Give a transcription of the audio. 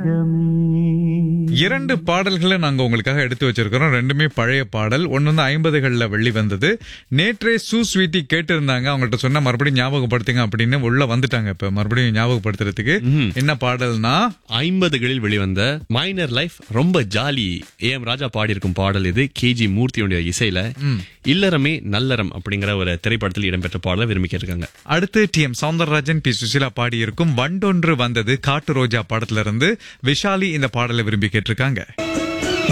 இரண்டு பாடல்களை நாங்க உங்களுக்காக எடுத்து வச்சிருக்கிறோம் ரெண்டுமே பழைய பாடல் ஒன்னு வந்து ஐம்பதுகள்ல வெளிவந்தது நேற்றே சூ ஸ்வீட்டி கேட்டு இருந்தாங்க அவங்கள்ட்ட சொன்னா மறுபடியும் ஞாபகப்படுத்துங்க அப்படின்னு உள்ள வந்துட்டாங்க இப்ப மறுபடியும் ஞாபகப்படுத்துறதுக்கு என்ன பாடல்னா ஐம்பதுகளில் வெளிவந்த மைனர் லைஃப் ரொம்ப ஜாலி ஏ எம் ராஜா பாடியிருக்கும் பாடல் இது கேஜி மூர்த்தியுடைய இசையில இல்லறமே நல்லறம் அப்படிங்கிற ஒரு திரைப்படத்தில் இடம்பெற்ற பாடலை விரும்பி கேட்டிருக்காங்க அடுத்து T M Soundararajan P Susheela பாடியிருக்கும் வண்டொன்று வந்தது காட்டு ரோஜா படத்துல இருந்து விஷாலி இந்த பாடலை விரும்பி கேட்டிருக்காங்க